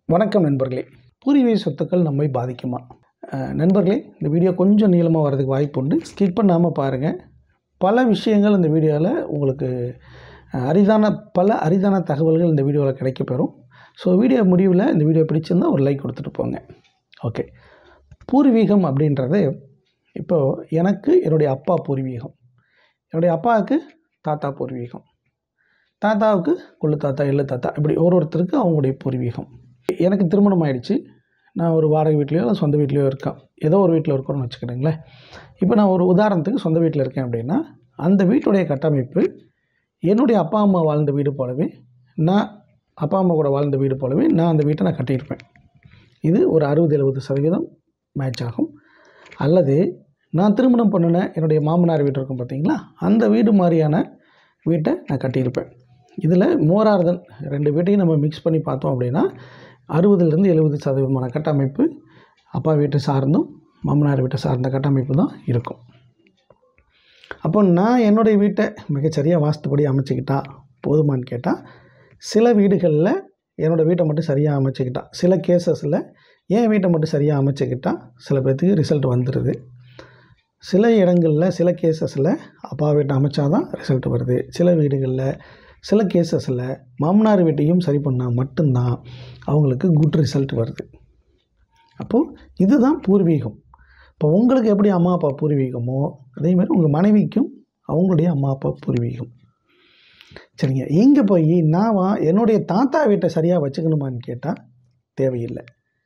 வணக்கம் நண்பர்களே பூர்வீக சொத்துக்கள் நம்மை பாதிக்குமா அஹ், நண்பர்களே இந்த வீடியோ கொஞ்சம் நீளமாக வரதுக்கு வாய்ப்பு உண்டு ஸ்கிப் பண்ணாமல் பாருங்கள் பல விஷயங்கள் இந்த வீடியோவில் உங்களுக்கு அஹ், அரிதான பல அரிதான தகவல்கள் இந்த வீடியோவில் கிடைக்கப்பெறும் ஸோ வீடியோ முடிவில் இந்த வீடியோ பிடிச்சிருந்தால் ஒரு லைக் கொடுத்துட்டு போங்க ஓகே பூர்வீகம் அப்படின்றது இப்போது எனக்கு என்னுடைய அப்பா பூர்வீகம் என்னுடைய அப்பாவுக்கு தாத்தா பூர்வீகம் தாத்தாவுக்கு கொள்ளு தாத்தா எள்ளு தாத்தா இப்படி ஒரு ஒருத்தருக்கு அவங்களுடைய பூர்வீகம் எனக்கு திருமணம் ஆயிடுச்சு நான் ஒரு வாடகை வீட்லேயோ இல்லை சொந்த வீட்லேயோ இருக்கேன் ஏதோ ஒரு வீட்டில் இருக்கோம்னு வச்சுக்கிட்டுங்களேன் இப்போ நான் ஒரு உதாரணத்துக்கு சொந்த வீட்டில் இருக்கேன் அப்படின்னா அந்த வீட்டுடைய கட்டமைப்பு என்னுடைய அப்பா அம்மா வாழ்ந்த வீடு போலவே நான் அப்பா அம்மா கூட வாழ்ந்த வீடு போலவே நான் அந்த வீட்டை நான் கட்டியிருப்பேன் இது ஒரு அறுபது எழுபது சதவீதம் மேட்ச் ஆகும் அல்லது நான் திருமணம் பண்ணின என்னுடைய மாமனார் வீடு இருக்கும் பார்த்தீங்களா அந்த வீடு மாதிரியான வீட்டை நான் கட்டியிருப்பேன் இதில் மோரார்தன் ரெண்டு வீட்டையும் நம்ம மிக்ஸ் பண்ணி பார்த்தோம் அப்படின்னா அறுபதுலேருந்து எழுபது சதவீதமான கட்டமைப்பு அப்பா வீட்டை சார்ந்தும் மாமனார் வீட்டை சார்ந்த கட்டமைப்பு தான் இருக்கும் அப்போ நான் என்னுடைய வீட்டை மிகச்சரியாக வாஸ்துப்படி அமைச்சுக்கிட்டா போதுமான்னு கேட்டால் சில வீடுகளில் என்னோடய வீட்டை மட்டும் சரியாக அமைச்சுக்கிட்டா சில கேசஸில் என் வீட்டை மட்டும் சரியாக அமைச்சுக்கிட்டா சில பேர்த்துக்கு ரிசல்ட் வந்துடுது சில இடங்களில் சில கேசஸில் அப்பா வீட்டை அமைச்சாதான் ரிசல்ட் வருது சில வீடுகளில் சில கேசஸில் மாமனார் வீட்டையும் சரி பண்ணால் மட்டும்தான் அவங்களுக்கு குட் ரிசல்ட் வருது அப்போது இதுதான் பூர்வீகம் இப்போ உங்களுக்கு எப்படி அம்மா அப்பா பூர்வீகமோ அதேமாதிரி உங்கள் மனைவிக்கும் அவங்களுடைய அம்மா அப்பா பூர்வீகம் சரிங்க எங்கே போய் நான் வா என்னுடைய தாத்தா வீட்டை சரியாக வச்சுக்கணுமான்னு கேட்டால் தேவையில்லை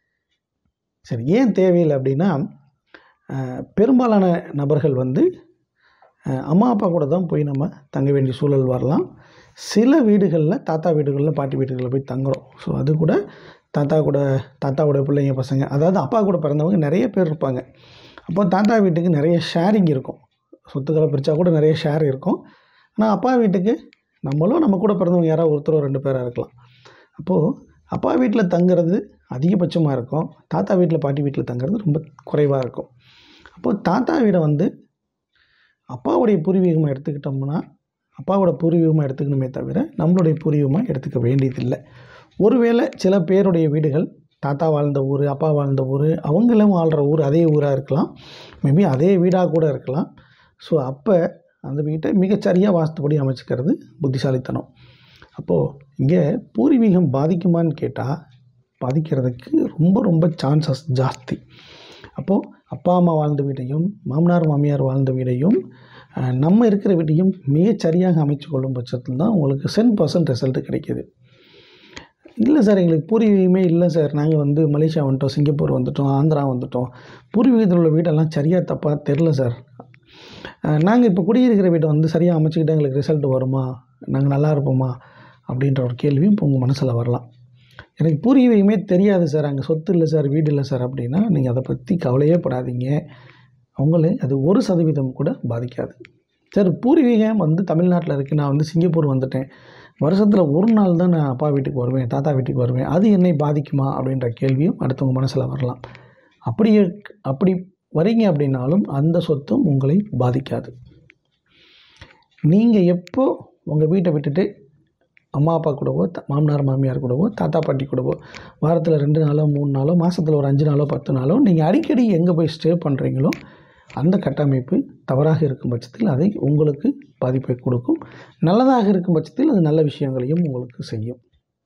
சரி ஏன் தேவையில்லை அப்படின்னா அஹ், பெரும்பாலான நபர்கள் வந்து அஹ், அம்மா அப்பா கூட தான் போய் நம்ம தங்க வேண்டிய சூழல் வரலாம் சில வீடுகளில் தாத்தா வீடுகளில் பாட்டி வீடுகளில் போய் தங்குறோம் ஸோ அது கூட தாத்தா கூட தாத்தாவோட பிள்ளைங்க பசங்க அதாவது அப்பா கூட பிறந்தவங்க நிறைய பேர் இருப்பாங்க அப்போ தாத்தா வீட்டுக்கு நிறைய ஷேரிங் இருக்கும் சொத்துக்களை பிரித்தா கூட நிறைய ஷேர் இருக்கும் ஆனால் அப்பா வீட்டுக்கு நம்மளும் நம்ம கூட பிறந்தவங்க யாராவது ஒருத்தரோ ரெண்டு பேராக இருக்கலாம் அப்போது அப்பா வீட்டில் தங்குறது அதிகபட்சமாக இருக்கும் தாத்தா வீட்டில் பாட்டி வீட்டில் தங்குறது ரொம்ப குறைவாக இருக்கும் அப்போது தாத்தா வீடை வந்து அப்பாவுடைய பூர்வீகமாக எடுத்துக்கிட்டோம்னா அப்பாவோட பூர்வீகமாக எடுத்துக்கணுமே தவிர நம்மளுடைய பூர்வீகமாக எடுத்துக்க வேண்டியதில்லை ஒருவேளை சில பேருடைய வீடுகள் தாத்தா வாழ்ந்த ஊர் அப்பா வாழ்ந்த ஊர் அவங்களும் வாழ்கிற ஊர் அதே ஊராக இருக்கலாம் மேபி அதே வீடாக கூட இருக்கலாம் ஸோ அப்போ அந்த வீட்டை மிகச்சரியாக வாஸ்துப்படி அமைச்சுக்கிறது புத்திசாலித்தனம் அப்போது இங்கே பூர்வீகம் பாதிக்குமான்னு கேட்டால் பாதிக்கிறதுக்கு ரொம்ப ரொம்ப சான்சஸ் ஜாஸ்தி அப்போது அப்பா அம்மா வாழ்ந்த வீட்டையும் மாமனார் மாமியார் வாழ்ந்த வீடையும் அஹ், நம்ம இருக்கிற வீட்டையும் மிகச்சரியாக அமைச்சு கொள்ளும் பட்சத்தில் தான் உங்களுக்கு சென் பர்சன்ட் ரிசல்ட் கிடைக்கிது இல்லை சார் எங்களுக்கு பூர்வீகமே இல்லை சார் நாங்கள் வந்து மலேசியா வந்துட்டோம் சிங்கப்பூர் வந்துட்டோம் ஆந்திரா வந்துட்டோம் பூர்வீகத்தில் உள்ள வீடெல்லாம் சரியாக தப்பாக தெரில சார் நாங்கள் இப்போ குடியிருக்கிற வீட்டை வந்து சரியாக அமைச்சுக்கிட்டு எங்களுக்கு ரிசல்ட் வருமா நாங்கள் நல்லா இருப்போமா அப்படின்ற ஒரு கேள்வியும் இப்போ உங்கள் மனசில் வரலாம் எனக்கு பூர்வீகமே தெரியாது சார் அங்கே சொத்து இல்லை சார் வீடு இல்லை சார் அப்படின்னா நீங்கள் அதை பற்றி கவலையே படாதீங்க அவங்களே அது ஒரு சதவீதம் கூட பாதிக்காது சார் பூர்வீகம் வந்து தமிழ்நாட்டில் இருக்குது நான் வந்து சிங்கப்பூர் வந்துட்டேன் வருஷத்தில் ஒரு நாள் தான் நான் அப்பா வீட்டுக்கு வருவேன் தாத்தா வீட்டுக்கு வருவேன் அது என்னை பாதிக்குமா அப்படின்ற கேள்வியும் அடுத்தவங்க மனசில் வரலாம் அப்படி இருக்- அப்படி வரீங்க அப்படின்னாலும் அந்த சொத்தும் உங்களை பாதிக்காது நீங்கள் எப்போ உங்கள் வீட்டை விட்டுட்டு அம்மா அப்பா கூடவோ த- மாமனார் மாமியார் கூடவோ தாத்தா பாட்டி கூடவோ வாரத்தில் ரெண்டு நாளோ மூணு நாளோ மாதத்தில் ஒரு அஞ்சு நாளோ பத்து நாளோ நீங்கள் அடிக்கடி எங்கே போய் ஸ்டே பண்ணுறீங்களோ அந்த கட்டமைப்பு தவறாக இருக்கும் பட்சத்தில் அதை உங்களுக்கு பாதிப்பை கொடுக்கும் நல்லதாக இருக்கும் பட்சத்தில் அது நல்ல விஷயங்களையும் உங்களுக்கு செய்யும்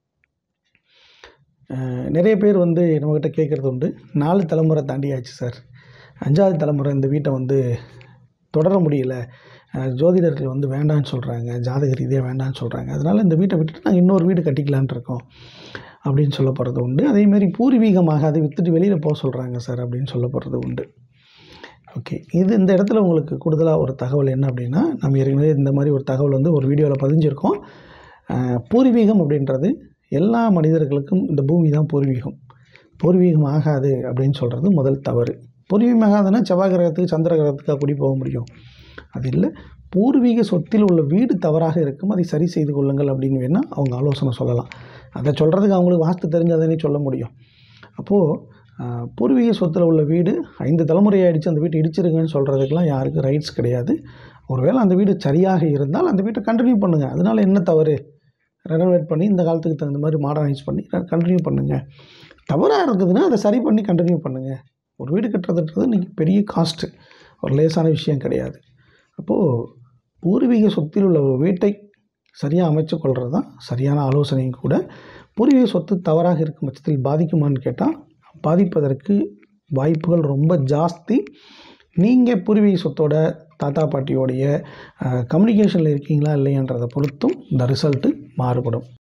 அஹ், நிறைய பேர் வந்து நம்மக்கிட்ட கேட்குறது உண்டு நாலு தலைமுறை தாண்டியாச்சு சார் அஞ்சாவது தலைமுறை இந்த வீட்டை வந்து தொடர முடியல அஹ், ஜோதிடர்கள் வந்து வேண்டான்னு சொல்கிறாங்க ஜாதக ரீதியாக வேண்டான்னு சொல்கிறாங்க அதனால் இந்த வீட்டை விட்டுட்டு நாங்கள் இன்னொரு வீடு கட்டிக்கலான்னு இருக்கோம் அப்படின்னு சொல்லப்படுறது உண்டு அதேமாதிரி பூர்வீகமாக அதை விற்றுட்டு வெளியில் போக சொல்கிறாங்க சார் அப்படின்னு சொல்லப்படுறது உண்டு ஓகே இது இந்த இடத்துல உங்களுக்கு கூடுதலாக ஒரு தகவல் என்ன அப்படின்னா நம்ம ஏற்கனவே இந்த மாதிரி ஒரு தகவல் வந்து ஒரு வீடியோவில் பதிஞ்சிருக்கோம் அஹ், பூர்வீகம் அப்படின்றது எல்லா மனிதர்களுக்கும் இந்த பூமி தான் பூர்வீகம் பூர்வீகம் ஆகாது அப்படின்னு சொல்கிறது முதல் தவறு பூர்வீகம் ஆகாதுன்னா செவ்வாய் கிரகத்துக்கு சந்திர கிரகத்துக்கு அப்படி போக முடியும் அது இல்லை பூர்வீக சொத்தில் உள்ள வீடு தவறாக இருக்கும் அதை சரி செய்து கொள்ளுங்கள் அப்படின்னு வேணால் அவங்க ஆலோசனை சொல்லலாம் அதை சொல்கிறதுக்கு அவங்களுக்கு வாஸ்து தெரிஞ்சாதானே சொல்ல முடியும் அப்போது ஆஹ், பூர்வீக சொத்தில் உள்ள வீடு ஐந்து தலைமுறை ஆயிடுச்சு அந்த வீட்டை இடிச்சிருங்கன்னு சொல்கிறதுக்கெலாம் யாருக்கும் ரைட்ஸ் கிடையாது ஒருவேளை அந்த வீடு சரியாக இருந்தால் அந்த வீட்டை கண்டினியூ பண்ணுங்கள் அதனால் என்ன தவறு ரெனோவேட் பண்ணி இந்த காலத்துக்கு தகுந்த மாதிரி மாடர்னைஸ் பண்ணி கண்டினியூ பண்ணுங்கள் தவறாக இருக்குதுன்னா அதை சரி பண்ணி கண்டினியூ பண்ணுங்கள் ஒரு வீடு கட்டுறதுன்றது இன்றைக்கி பெரிய காஸ்ட்டு ஒரு லேசான விஷயம் கிடையாது அப்போது பூர்வீக சொத்தில் உள்ள ஒரு வீட்டை சரியாக அமைச்சு கொள்வது தான் சரியான ஆலோசனையும் கூட பூர்வீக சொத்து தவறாக இருக்கும் பட்சத்தில் பாதிக்குமான்னு கேட்டால் பாதிப்பதற்கு வாய்ப்புகள் ரொம்ப ஜாஸ்தி நீங்கள் பூர்வீக சொத்தோட தாத்தா பாட்டியோடைய கம்யூனிகேஷனில் இருக்கீங்களா இல்லையான்றதை பொறுத்தும் இந்த ரிசல்ட்டு மாறுபடும்